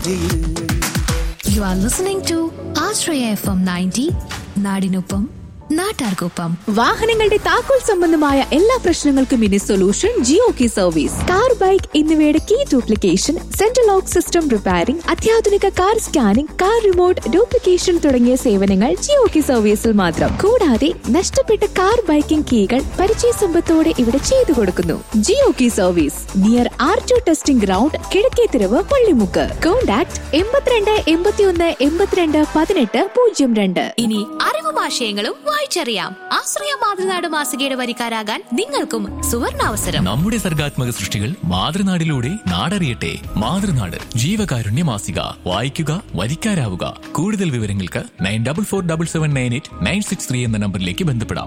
സന്ധ്യയിൽ You are listening to Ashraya FM 90, നാടിനൊപ്പം നാട്ടാർക്കൊപ്പം വാഹനങ്ങളുടെ താക്കോൽ സംബന്ധമായ എല്ലാ പ്രശ്നങ്ങൾക്കും ഇനി solution Jio key service car bike എന്നിവയുടെ key duplication central lock system repairing അത്യാധുനിക car scanning car remote duplication തുടങ്ങിയ സേവനങ്ങൾ ജിയോ കി സർവീസിൽ മാത്രം കൂടാതെ നഷ്ടപ്പെട്ട കാർ ബൈക്കിംഗ് കീകൾ പരിചയ സമ്പത്തോടെ ഇവിടെ ചെയ്തു കൊടുക്കുന്നു Jio key service near RTO testing ground Kizhakkethiruvu Pallimukku contact എൺപത്തിരണ്ട് എൺപത്തിയൊന്ന് എൺപത്തിരണ്ട് പതിനെട്ട് പൂജ്യം രണ്ട് ഇനി അറിവും ആശയങ്ങളും വായിച്ചറിയാം ആശ്രയ മാതൃനാട് മാസികയുടെ വരിക്കാരാകാൻ നിങ്ങൾക്കും സുവർണാവസരം നമ്മുടെ സർഗാത്മക സൃഷ്ടികൾ മാതൃനാടിലൂടെ നാടറിയട്ടെ മാതൃനാട് ജീവകാരുണ്യ മാസിക വായിക്കുക വരിക്കാരാവുക കൂടുതൽ വിവരങ്ങൾക്ക് nine double four double seven nine eight nine six three എന്ന നമ്പറിലേക്ക് ബന്ധപ്പെടാം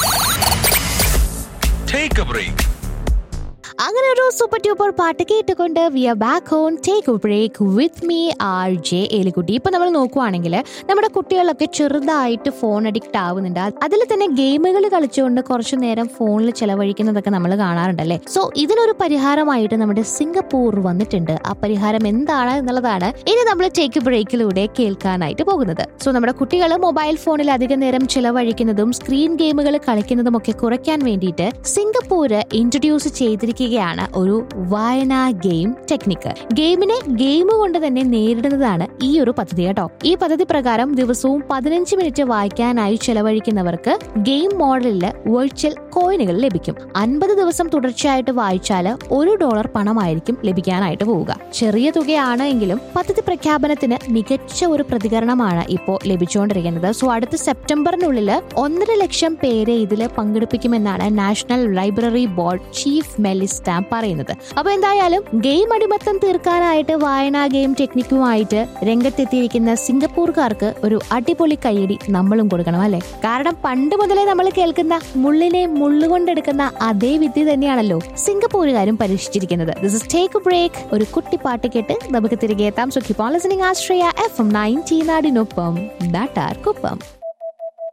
Take a break. അങ്ങനെ ഒരു സൂപ്പർ ട്യൂപ്പർ പാട്ട് കേട്ടുകൊണ്ട് we are back on take break with me R J Elikkutty ഇപ്പൊ നമ്മൾ നോക്കുവാണെങ്കിൽ നമ്മുടെ കുട്ടികളൊക്കെ ചെറുതായിട്ട് ഫോൺ അഡിക്റ്റ് ആവുന്നുണ്ട് അതിൽ തന്നെ ഗെയിമുകൾ കളിച്ചുകൊണ്ട് കുറച്ചു നേരം ഫോണിൽ ചെലവഴിക്കുന്നതൊക്കെ നമ്മൾ കാണാറുണ്ടല്ലേ സോ ഇതിനൊരു പരിഹാരമായിട്ട് നമ്മുടെ സിംഗപ്പൂർ വന്നിട്ടുണ്ട് ആ പരിഹാരം എന്താണ് എന്നുള്ളതാണ് ഇനി നമ്മൾ ടേക്ക് ബ്രേക്കിലൂടെ കേൾക്കാനായിട്ട് പോകുന്നത് സോ നമ്മുടെ കുട്ടികൾ മൊബൈൽ ഫോണിൽ അധിക നേരം ചെലവഴിക്കുന്നതും സ്ക്രീൻ ഗെയിമുകൾ കളിക്കുന്നതും ഒക്കെ കുറയ്ക്കാൻ വേണ്ടിയിട്ട് സിംഗപ്പൂര് ഇൻട്രൊഡ്യൂസ് ചെയ്തിരിക്കുകയാണ് ഒരു വായനാ ഗെയിം ടെക്നിക്ക് ഗെയിമിനെ ഗെയിം കൊണ്ട് തന്നെ നേരിടുന്നതാണ് ഈ ഒരു പദ്ധതി കേട്ടോ ഈ പദ്ധതി പ്രകാരം ദിവസവും പതിനഞ്ച് മിനിറ്റ് വായിക്കാനായി ചെലവഴിക്കുന്നവർക്ക് ഗെയിം മോഡലില് വെർച്വൽ കോയിനുകൾ ലഭിക്കും അൻപത് ദിവസം തുടർച്ചയായിട്ട് വായിച്ചാൽ ഒരു ഡോളർ പണമായിരിക്കും ലഭിക്കാനായിട്ട് പോവുക ചെറിയ തുകയാണ് എങ്കിലും പദ്ധതി പ്രഖ്യാപനത്തിന് മികച്ച ഒരു പ്രതികരണമാണ് ഇപ്പോൾ ലഭിച്ചുകൊണ്ടിരിക്കുന്നത് സോ അടുത്ത സെപ്റ്റംബറിനുള്ളിൽ ഒന്നര ലക്ഷം പേരെ ഇതിൽ പങ്കെടുപ്പിക്കുമെന്നാണ് നാഷണൽ ലൈബ്രറി ബോർഡ് ചീഫ് മെലിസ്റ്റാം പറയുന്നത് അപ്പൊ എന്തായാലും ഗെയിം അടിമത്തം തീർക്കാനായിട്ട് വായനാ ഗെയിം ടെക്നിക്കുമായിട്ട് രംഗത്തെത്തിയിരിക്കുന്ന സിംഗപ്പൂർക്കാർക്ക് ഒരു അടിപൊളി കൈയടി നമ്മളും കൊടുക്കണം അല്ലെ കാരണം പണ്ട് മുതലേ നമ്മൾ കേൾക്കുന്ന മുള്ളിനെ മുള്ളുകൊണ്ടെടുക്കുന്ന അതേ വിദ്യ തന്നെയാണല്ലോ സിംഗപ്പൂരുകാരും പരീക്ഷിച്ചിരിക്കുന്നത് ദിസ് ഇസ് ടേക്ക് ബ്രേക്ക് ഒരു കുട്ടി പാട്ട് കേട്ട് നമുക്ക് തിരികെ എത്താം so keep on listening Ashraya F M nineteen നാടിനൊപ്പം നാട്ടാർക്കൊപ്പം